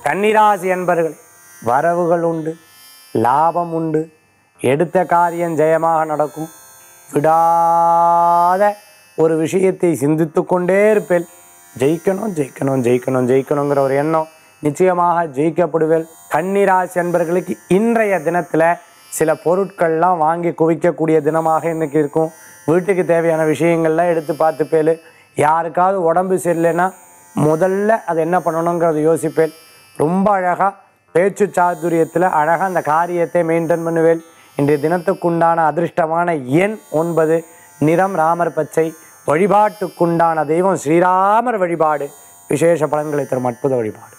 கன்னிராசி என்பர்கள் வரவுகள் உண்டு லாபம் உண்டு எடுத்த காரியம் ஜெயமாக நடக்கும் விடாத ஒரு விஷயத்தை சிந்தித்து கொண்டே இருப்பேன் ஜெயிக்கணும் ஜெயிக்கணும் ஜெயிக்கணும் ஜெயிக்கணுங்கிற ஒரு எண்ணம் நிச்சயமாக ஜெயிக்கப்படுவேன் கன்னிராசி என்பர்களுக்கு இன்றைய தினத்தில் சில பொருட்கள்லாம் வாங்கி குவிக்கக்கூடிய தினமாக இன்னைக்கு இருக்கும் வீட்டுக்கு தேவையான விஷயங்கள்லாம் எடுத்து பார்த்துப்பேன் யாருக்காவது உடம்பு சரியில்லைன்னா முதல்ல அது என்ன பண்ணணுங்கிறத யோசிப்பேன் ரொம்ப அழகாக பேச்சு சாதுரியத்தில் அழகாக அந்த காரியத்தை மெயின்டைன் பண்ணுவேன் இன்றைய தினத்துக்குண்டான அதிர்ஷ்டமான எண் ஒன்பது நிறம் ராமர் பச்சை வழிபாட்டுக்குண்டான தெய்வம் ஸ்ரீராமர் வழிபாடு விசேஷ பலன்களை தரும் அற்புத வழிபாடு